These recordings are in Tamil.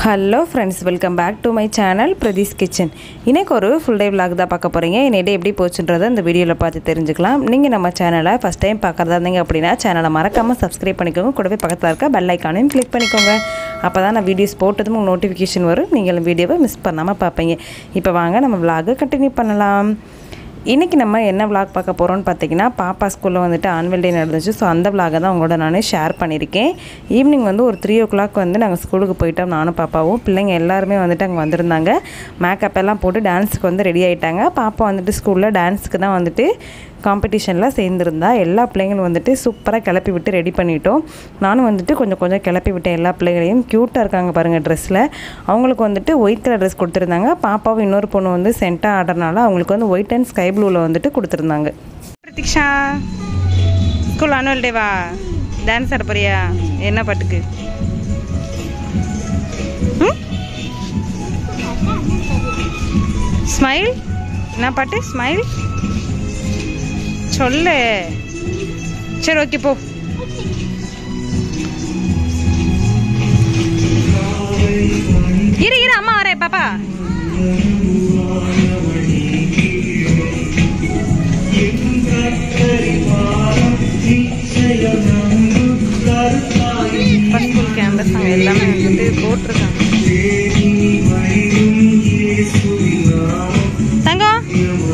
Hello friends welcome back to my channel Prathees kitchen இன்னைக்கு ஒரு ஃபுல் டே vlog தான் பார்க்க போகிறீங்க என்னிட எப்படி போச்சுன்றதை இந்த வீடியோவில் பார்த்து தெரிஞ்சுக்கலாம் நீங்கள் நம்ம சேனலை ஃபஸ்ட் டைம் பார்க்குறதா இருந்தீங்க அப்படின்னா சேனலை மறக்காமல் சப்ஸ்கிரைப் பண்ணிக்கோங்க கூடவே பக்கத்தில் இருக்க பெல் ஐக்கானையும் கிளிக் பண்ணிக்கோங்க அப்போ தான் நான் வீடியோஸ் போட்டதும் உங்களுக்கு நோட்டிஃபிகேஷன் வரும் நீங்கள் வீடியோவை மிஸ் பண்ணாமல் பார்ப்பீங்க இப்போ வாங்க நம்ம vlog கண்டினியூ பண்ணலாம் இன்றைக்கி நம்ம என்ன vlog பார்க்க போகிறோம்னு பார்த்தீங்கன்னா பாப்பா ஸ்கூலில் வந்துட்டு ஆனுவல் டே நடந்துச்சு ஸோ அந்த vlog தான் உங்களோட நான் ஷேர் பண்ணியிருக்கேன் ஈவினிங் வந்து ஒரு த்ரீ ஓ கிளாக் வந்து நாங்கள் ஸ்கூலுக்கு போயிட்டோம் நானும் பாப்பாவும் பிள்ளைங்க எல்லாருமே வந்துட்டு அங்கே வந்திருந்தாங்க மேக்கப் எல்லாம் போட்டு டான்ஸுக்கு வந்து ரெடி ஆகிட்டாங்க பாப்பா வந்துட்டு ஸ்கூலில் டான்ஸுக்கு தான் வந்துட்டு காம்படிஷனில் சேர்ந்துருந்தா எல்லா பிள்ளைங்களும் வந்துட்டு சூப்பராக கிளப்பி விட்டு ரெடி பண்ணிட்டோம் நானும் வந்துட்டு கொஞ்சம் கொஞ்சம் கிளப்பி விட்டேன் எல்லா பிள்ளைகளையும் க்யூட்டாக இருக்காங்க பாருங்கள் ட்ரெஸ்ஸில் அவங்களுக்கு வந்துட்டு ஒயிட் கலர் ட்ரெஸ் கொடுத்துருந்தாங்க பாப்பாவும் இன்னொரு பொண்ணு வந்து சென்ட்டாக ஆடுறனால அவங்களுக்கு வந்து ஒயிட் அண்ட் ஸ்கை ப்ளூவில் வந்துட்டு கொடுத்துருந்தாங்க பிரதீக்ஷா ஸ்கூல் ஆனுவல் டேவா டான்ஸ் ஆட போறியா என்ன பாட்டுக்கு ஸ்மைல் என்ன பாட்டு ஸ்மைல் சொல்லு சரி ஓகே போ இரு இரு அம்மா வரேன் பாப்பா ஸ்கூல் கேம்பஸ் அங்கே எல்லாமே வந்துட்டு போட்டிருக்காங்க தங்கம்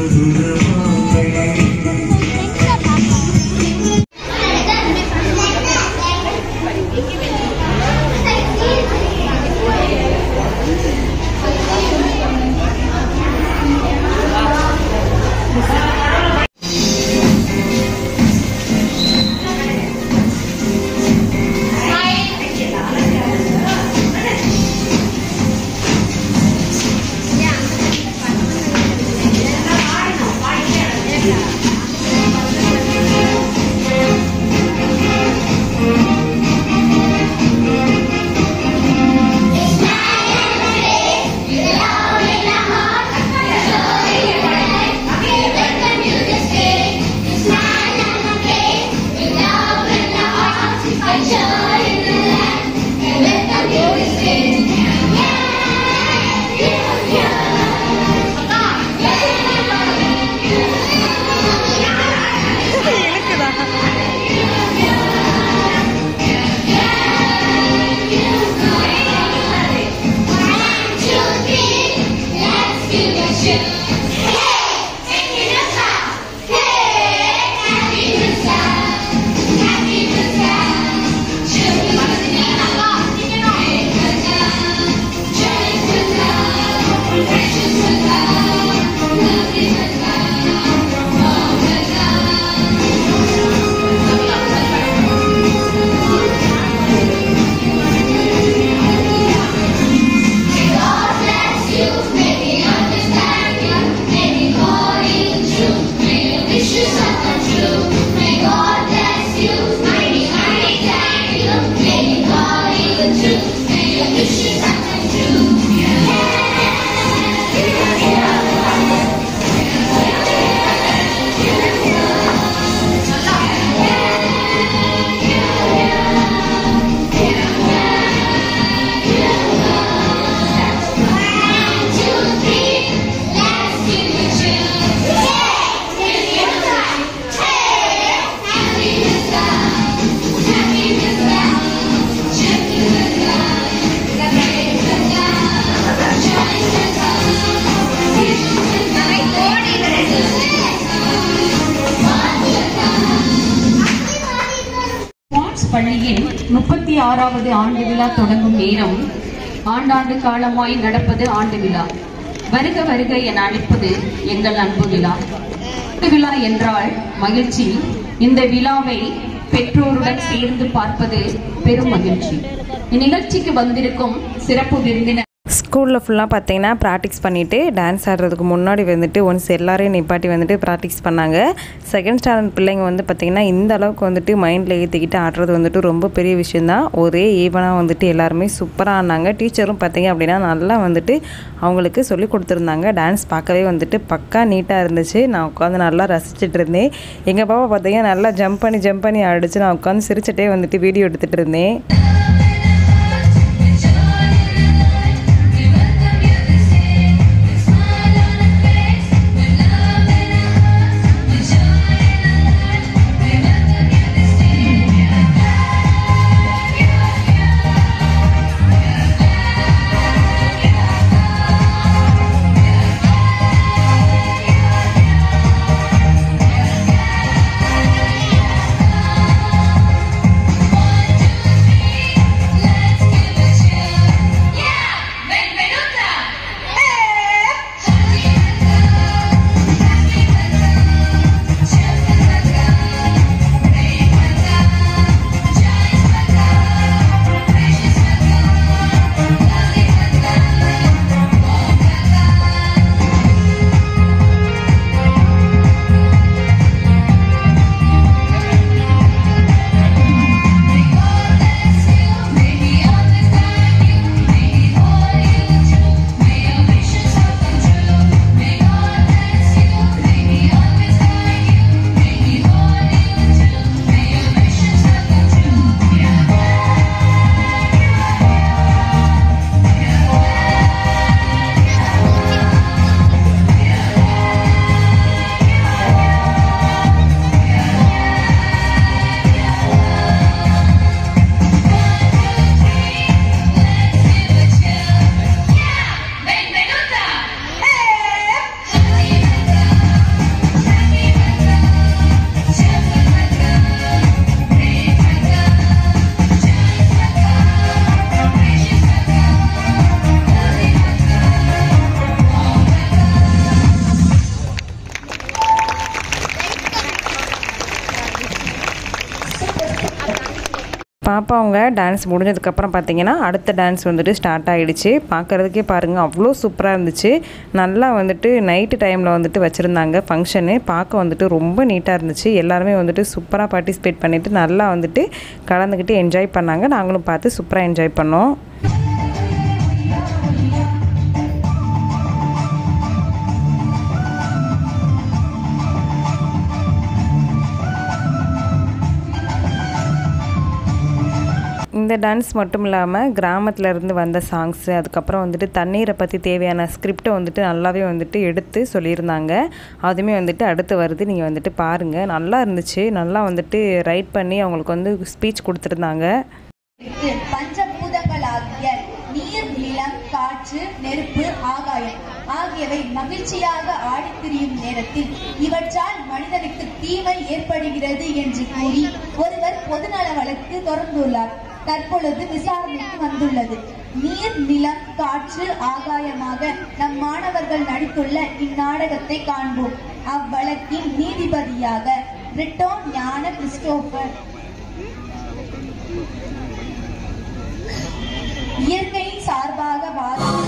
ஸ்மார்ட்ஸ் பள்ளியின் முப்பத்தி ஆறாவது ஆண்டு விழா தொடங்கும் நேரம் ஆண்டாண்டு காலமாய் நடப்பது ஆண்டு விழா வருக வருக என அழைப்பது எங்கள் அன்பு விழா ஆண்டு விழா என்றால் மகிழ்ச்சி இந்த விழாவை பெற்றோருடன் சேர்ந்து பார்ப்பது பெரும் மகிழ்ச்சி இந்நிகழ்ச்சிக்கு வந்திருக்கும் சிறப்பு விருந்தினர் ஸ்கூலில் ஃபுல்லாக பார்த்தீங்கன்னா ப்ராக்டிஸ் பண்ணிவிட்டு டான்ஸ் ஆடுறதுக்கு முன்னாடி வந்துட்டு ஒன்ஸ் எல்லாரையும் நிப்பாட்டி வந்துட்டு ப்ராக்டிஸ் பண்ணாங்க செகண்ட் ஸ்டாண்டர்ட் பிள்ளைங்க வந்து பார்த்திங்கன்னா இந்த அளவுக்கு வந்துட்டு மைண்டில் ஏற்றிக்கிட்டு ஆடுறது வந்துட்டு ரொம்ப பெரிய விஷயந்தான் ஒரே ஈவனாக வந்துட்டு எல்லாருமே சூப்பராக ஆடினாங்க டீச்சரும் பார்த்தீங்க அப்படின்னா நல்லா வந்துட்டு அவங்களுக்கு சொல்லி கொடுத்துருந்தாங்க டான்ஸ் பார்க்கவே வந்துட்டு பக்கா நீட்டாக இருந்துச்சு நான் உட்காந்து நல்லா ரசிச்சுட்டு இருந்தேன் எங்கள் பாப்பா பார்த்தீங்கன்னா நல்லா ஜம்ப் பண்ணி ஜம்ப் பண்ணி ஆடிச்சு நான் உட்காந்து சிரிச்சிட்டே வந்துட்டு வீடியோ எடுத்துகிட்டு இருந்தேன் பாப்பா அவங்க டான்ஸ் முடிஞ்சதுக்கப்புறம் பார்த்தீங்கன்னா அடுத்த டான்ஸ் வந்துட்டு ஸ்டார்ட் ஆகிடுச்சு பார்க்குறதுக்கே பாருங்கள் அவ்வளோ சூப்பராக இருந்துச்சு நல்லா வந்துட்டு நைட்டு டைமில் வந்துட்டு வச்சுருந்தாங்க ஃபங்க்ஷனு பார்க்க வந்துட்டு ரொம்ப நீட்டாக இருந்துச்சு எல்லாருமே வந்துட்டு சூப்பராக பார்ட்டிசிபேட் பண்ணிவிட்டு நல்லா வந்துட்டு கலந்துக்கிட்டு என்ஜாய் பண்ணாங்க நாங்களும் பார்த்து சூப்பராக என்ஜாய் பண்ணோம் இந்த டான்ஸ் மட்டும் இல்லாமல் கிராமத்துல இருந்து வந்த சாங்ஸு அதுக்கப்புறம் வந்துட்டு தண்ணீரை பற்றி தேவையான ஸ்கிரிப்டை வந்துட்டு நல்லாவே வந்துட்டு எடுத்து சொல்லியிருந்தாங்க அதுவுமே வந்துட்டு அடுத்து வருது நீங்கள் வந்துட்டு பாருங்கள் நல்லா இருந்துச்சு நல்லா வந்துட்டு ரைட் பண்ணி அவங்களுக்கு வந்து ஸ்பீச் கொடுத்துருந்தாங்க இருக்கு. பஞ்சபூதங்களாகிய நீர் நிலம் காற்று நெருப்பு ஆகாயம் ஆகியவை மகிழ்ச்சியாக ஆடித் திரியும் நேரத்தில் இவற்றால் மனிதனுக்கு தீமை ஏற்படுகிறது என்று கூறி ஒருவர் பொதுநல வழக்கு தொடர்ந்துள்ளார் தற்பொழுது விசாரணைக்கு வந்துள்ளது நீர் நிலம் காற்று ஆகாயமாக நம் மாணவர்கள் நடித்துள்ள இந்நாடகத்தை காண்போம் அவ்வழக்கின் நீதிபதியாக ரிட்டோ ஞான கிறிஸ்டோபர் இயற்கையின் சார்பாக வாதம்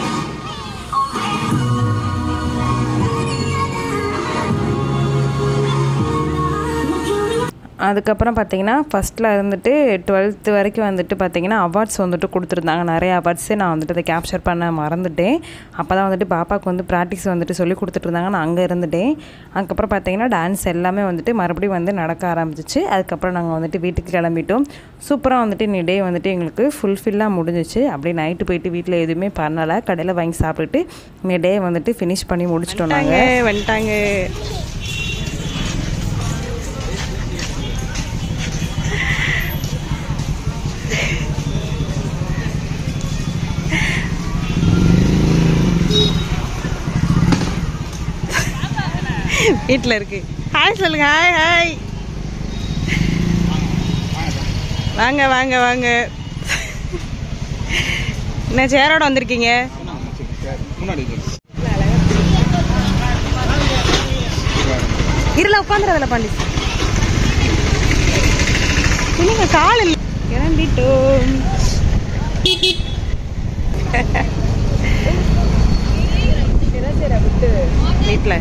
அதுக்கப்புறம் பார்த்தீங்கன்னா ஃபஸ்ட்டில் இருந்துட்டு டுவெல்த்து வரைக்கும் வந்துட்டு பார்த்தீங்கன்னா அவார்ட்ஸ் வந்துட்டு கொடுத்துருந்தாங்க நிறைய அவார்ட்ஸு நான் வந்துட்டு அதை கேப்சர் பண்ண மறந்துட்டேன் அப்போ தான் வந்துட்டு பாப்பாவுக்கு வந்து ப்ராக்டிஸ் வந்துட்டு சொல்லி கொடுத்துட்டு இருந்தாங்க நான் அங்கே இருந்துட்டேன் அதுக்கப்புறம் பார்த்தீங்கன்னா டான்ஸ் எல்லாமே வந்துட்டு மறுபடியும் வந்து நடக்க ஆரம்பிச்சிச்சு அதுக்கப்புறம் நாங்கள் வந்துட்டு வீட்டுக்கு கிளம்பிட்டோம் சூப்பராக வந்துட்டு இன்னி டே வந்துட்டு எங்களுக்கு ஃபுல்ஃபில்லாக முடிஞ்சிச்சு அப்படியே நைட்டு போயிட்டு வீட்டில் எதுவுமே பண்ணலை கடையில் வாங்கி சாப்பிட்டுட்டு இன்னி டே வந்துட்டு ஃபினிஷ் பண்ணி முடிச்சிட்டோம் நாங்கள் வந்துட்டாங்க வீட்டில் இருக்கு ஹாய் சொல்லுங்க ஹாய் ஹாய் வாங்க வாங்க வாங்க என்ன சேரோட வந்திருக்கீங்க இருல உட்காந்துறதுல பாண்டி இல்லைங்க கால் இல்லை கிளம்பிட்டோம் வீட்டில்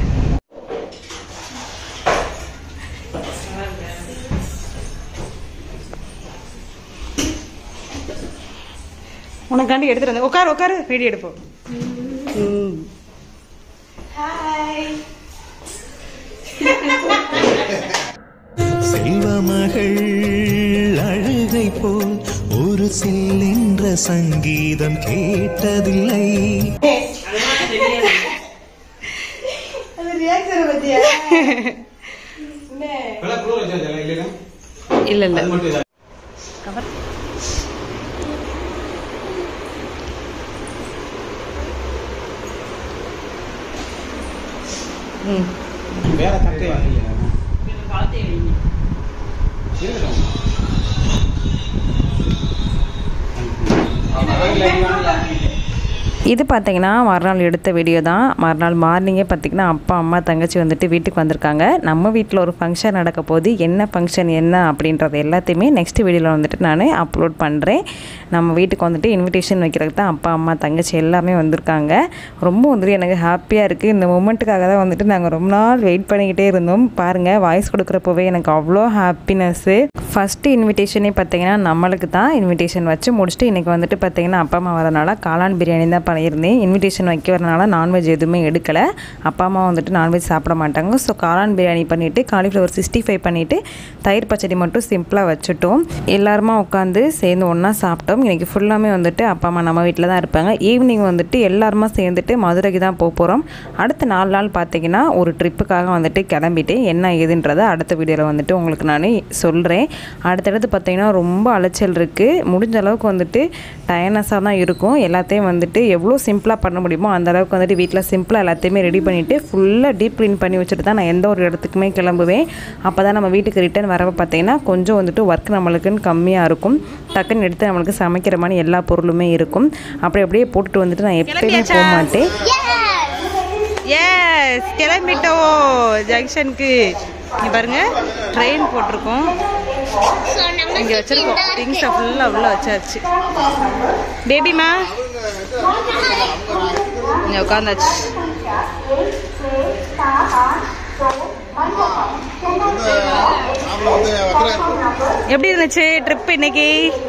உனக்காண்டி எடுத்துட்டு வந்தேன் உட்காரு உட்காரு வீடியோ எடுப்போம் ம். செல்வமகள் அழகை போல் ஒரு செல்லென்ற சங்கீதம் கேட்டதில்லை இல்ல இல்ல ம் வேற தட்டே இது பார்த்தீங்கன்னா மறுநாள் எடுத்த வீடியோ தான் மறுநாள் மார்னிங்கே பார்த்தீங்கன்னா அப்பா அம்மா தங்கச்சி வந்துட்டு வீட்டுக்கு வந்திருக்காங்க நம்ம வீட்டில் ஒரு ஃபங்க்ஷன் நடக்க போது என்ன ஃபங்க்ஷன் என்ன அப்படின்றது எல்லாத்தையுமே நெக்ஸ்ட் வீடியோவில் வந்துட்டு நான் அப்லோட் பண்ணுறேன் நம்ம வீட்டுக்கு வந்துட்டு இன்விடேஷன் வைக்கிறதுக்கு தான் அப்பா அம்மா தங்கச்சி எல்லாமே வந்திருக்காங்க ரொம்ப வந்துட்டு எனக்கு ஹாப்பியாக இருக்குது இந்த மூமெண்ட்டுக்காக தான் வந்துட்டு நாங்கள் ரொம்ப நாள் வெயிட் பண்ணிக்கிட்டே இருந்தோம் பாருங்கள் வாய்ஸ் கொடுக்குறப்பவே எனக்கு அவ்வளோ ஹாப்பினஸ்ஸு ஃபஸ்ட்டு இன்விடேஷனே பார்த்தீங்கன்னா நம்மளுக்கு தான் இன்விடேஷன் வச்சு முடிச்சுட்டு இன்றைக்கி வந்துட்டு பார்த்தீங்கன்னா அப்பா அம்மா வரனால காளான் பிரியாணி தான் பண்ணியிருந்தேன் இன்விடேஷன் வைக்க வரனால நான்வெஜ் எதுவுமே எடுக்கலை அப்பா அம்மா வந்துட்டு நான்வெஜ் சாப்பிட மாட்டாங்க ஸோ காளான் பிரியாணி பண்ணிவிட்டு காலிஃப்ளவர் சிக்ஸ்டி ஃபைவ் பண்ணிவிட்டு தயிர் பச்சடி மட்டும் சிம்பிளாக வச்சுட்டோம் எல்லாருமா உட்காந்து சேர்ந்து ஒன்றா சாப்பிட்டோம் இன்றைக்கி ஃபுல்லாமே வந்துட்டு அப்பா அம்மா நம்ம வீட்டில் தான் இருப்பாங்க ஈவினிங் வந்துட்டு எல்லாருமா சேர்ந்துட்டு மதுரைக்கு தான் போக போகிறோம் அடுத்த நாலு நாள் பார்த்தீங்கன்னா ஒரு ட்ரிப்புக்காக வந்துட்டு கிளம்பிட்டு என்ன ஏதுன்றதை அடுத்த வீடியோவில் வந்துட்டு உங்களுக்கு நான் சொல்கிறேன் அடுத்தடுத்து பார்த்தீங்கன்னா ரொம்ப அலைச்சல் இருக்குது முடிஞ்ச அளவுக்கு வந்துட்டு டயர்னஸாக தான் இருக்கும் எல்லாத்தையும் வந்துட்டு எவ்வளோ சிம்பிளாக பண்ண முடியுமோ அந்த அளவுக்கு வந்துட்டு வீட்டில் சிம்பிளாக எல்லாத்தையுமே ரெடி பண்ணிவிட்டு ஃபுல்லாக டீப் க்ளீன் பண்ணி வச்சுட்டு தான் நான் எந்த ஒரு இடத்துக்குமே கிளம்புவேன் அப்போ தான் நம்ம வீட்டுக்கு ரிட்டர்ன் வரப்போ பார்த்தீங்கன்னா கொஞ்சம் வந்துட்டு ஒர்க் நம்மளுக்குன்னு கம்மியாக இருக்கும் டக்குன்னு எடுத்து நம்மளுக்கு சமைக்கிற மாதிரி எல்லா பொருளுமே இருக்கும் அப்படி அப்படியே போட்டுட்டு வந்துட்டு நான் எப்பயுமே போக மாட்டேன் எஸ் கிளம்பிட்டோம் ஜங்ஷனுக்கு இங்கே பாருங்க ட்ரெயின் போட்டிருக்கோம் இங்கே வச்சிருக்கோம் திங்ஸை ஃபுல்லாக உள்ள வச்சாச்சு பேபிமா இங்கே உட்காந்தாச்சு எப்படி இருந்துச்சு ட்ரிப் இன்னைக்கு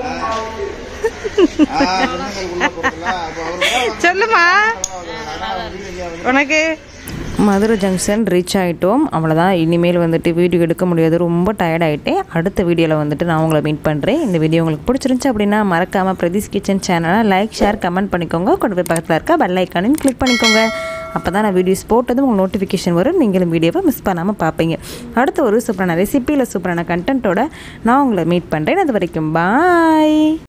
சொல்லுமா உனக்கு மதுரை ஜங்ஷன் ரீச் ஆகிட்டோம் அவ்வளோதான் இனிமேல் வந்துட்டு வீடியோ எடுக்க முடியாது ரொம்ப டயர்ட் ஆகிட்டேன் அடுத்த வீடியோவில் வந்துட்டு நான் உங்களை மீட் பண்ணுறேன் இந்த வீடியோ உங்களுக்கு பிடிச்சிருந்துச்சு அப்படின்னா மறக்காமல் பிரதீஷ் கிச்சன் சேனலை லைக் ஷேர் கமெண்ட் பண்ணிக்கோங்க கூடவே பக்கத்தில் இருக்க பெல் ஐக்கானையும் கிளிக் பண்ணிக்கோங்க அப்போ தான் நான் வீடியோஸ் போட்டதும் உங்களுக்கு நோட்டிஃபிகேஷன் வரும் நீங்களும் வீடியோவை மிஸ் பண்ணாமல் பார்ப்பீங்க அடுத்த ஒரு சூப்பரான ரெசிபியில் சூப்பரான கண்டென்ட்டோட நான் உங்களை மீட் பண்ணுறேன் அது வரைக்கும் பாய்